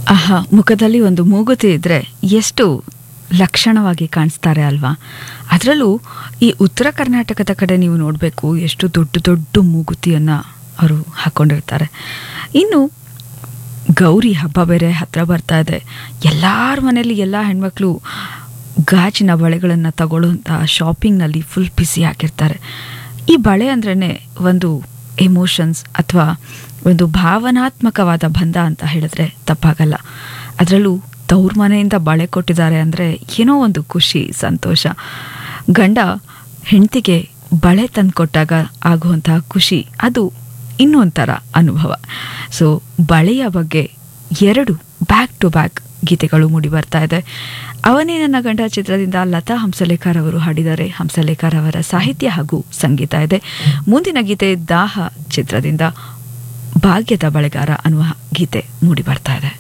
ಆಹಾ ಮುಖದಲ್ಲಿ ಒಂದು ಮೂಗುತಿ ಇದ್ರೆ ಎಷ್ಟು ಲಕ್ಷಣವಾಗಿ ಕಾಣಿಸ್ತಾರೆ ಅಲ್ವಾ ಅದರಲ್ಲೂ ಈ ಉತ್ತರ ಕರ್ನಾಟಕದ ಕಡೆ ನೀವು ನೋಡಬೇಕು ಎಷ್ಟು ದೊಡ್ಡ ದೊಡ್ಡ ಮೂಗುತಿಯನ್ನು ಅವರು ಹಾಕ್ಕೊಂಡಿರ್ತಾರೆ ಇನ್ನು ಗೌರಿ ಹಬ್ಬ ಬೇರೆ ಹತ್ರ ಬರ್ತಾ ಇದೆ ಎಲ್ಲರ ಮನೇಲಿ ಎಲ್ಲ ಹೆಣ್ಮಕ್ಳು ಗಾಜಿನ ಬಳೆಗಳನ್ನು ತಗೊಳ್ಳೋಂಥ ಶಾಪಿಂಗ್ನಲ್ಲಿ ಫುಲ್ ಬ್ಯುಸಿ ಆಗಿರ್ತಾರೆ ಈ ಬಳೆ ಅಂದ್ರೇ ಒಂದು ಎಮೋಷನ್ಸ್ ಅಥವಾ ಒಂದು ಭಾವನಾತ್ಮಕವಾದ ಬಂಧ ಅಂತ ಹೇಳಿದ್ರೆ ತಪ್ಪಾಗಲ್ಲ ಅದರಲ್ಲೂ ತವ್ರ ಮನೆಯಿಂದ ಬಳೆ ಕೊಟ್ಟಿದ್ದಾರೆ ಅಂದರೆ ಏನೋ ಒಂದು ಖುಷಿ ಸಂತೋಷ ಗಂಡ ಹೆಂಡತಿಗೆ ಬಳೆ ತಂದು ಕೊಟ್ಟಾಗ ಆಗುವಂತಹ ಖುಷಿ ಅದು ಇನ್ನೊಂಥರ ಅನುಭವ ಸೊ ಬಳೆಯ ಬಗ್ಗೆ ಎರಡು ಬ್ಯಾಕ್ ಟು ಬ್ಯಾಕ್ ಗೀತೆಗಳು ಮೂಡಿ ಬರ್ತಾ ಇದೆ ಅವನೇ ನನ್ನ ಗಂಡ ಚಿತ್ರದಿಂದ ಲತಾ ಹಂಸಲೇಖರ್ ಅವರು ಹಾಡಿದ್ದಾರೆ ಹಂಸಲೇಖರ್ ಅವರ ಸಾಹಿತ್ಯ ಹಾಗೂ ಸಂಗೀತ ಇದೆ ಮುಂದಿನ ಗೀತೆ ದಾಹ ಚಿತ್ರದಿಂದ ಭಾಗ್ಯದ ಬಳೆಗಾರ ಅನ್ನುವ ಗೀತೆ ಮೂಡಿ ಬರ್ತಾ ಇದೆ